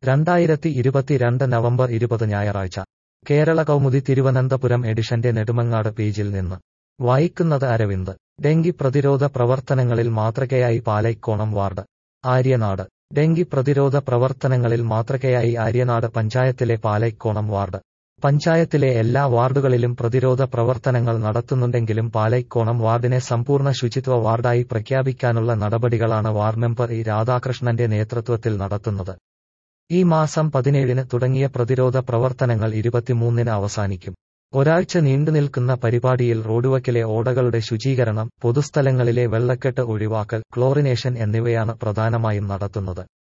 രണ്ടായിരത്തി ഇരുപത്തിരണ്ട് നവംബർ ഇരുപത് ഞായറാഴ്ച കേരള കൗമുദി തിരുവനന്തപുരം എഡിഷന്റെ നെടുമങ്ങാട് പേജിൽ നിന്ന് വായിക്കുന്നത് അരവിന്ദ് ഡെങ്കി പ്രതിരോധ പ്രവർത്തനങ്ങളിൽ മാതൃകയായി പാലൈക്കോണം വാർഡ് ആര്യനാട് ഡെങ്കി പ്രതിരോധ പ്രവർത്തനങ്ങളിൽ മാതൃകയായി ആര്യനാട് പഞ്ചായത്തിലെ പാലൈക്കോണം വാർഡ് പഞ്ചായത്തിലെ എല്ലാ വാർഡുകളിലും പ്രതിരോധ പ്രവർത്തനങ്ങൾ നടത്തുന്നുണ്ടെങ്കിലും പാലൈക്കോണം വാർഡിനെ സമ്പൂർണ്ണ ശുചിത്വ വാർഡായി പ്രഖ്യാപിക്കാനുള്ള നടപടികളാണ് വാർഡ് മെമ്പർ ഇ രാധാകൃഷ്ണന്റെ നേതൃത്വത്തിൽ നടത്തുന്നത് ഈ മാസം പതിനേഴിന് തുടങ്ങിയ പ്രതിരോധ പ്രവർത്തനങ്ങൾ ഇരുപത്തിമൂന്നിന് അവസാനിക്കും ഒരാഴ്ച നീണ്ടുനിൽക്കുന്ന പരിപാടിയിൽ റോഡുവക്കിലെ ഓടകളുടെ ശുചീകരണം പൊതുസ്ഥലങ്ങളിലെ വെള്ളക്കെട്ട് ഒഴിവാക്കൽ ക്ലോറിനേഷൻ എന്നിവയാണ് പ്രധാനമായും നടത്തുന്നത്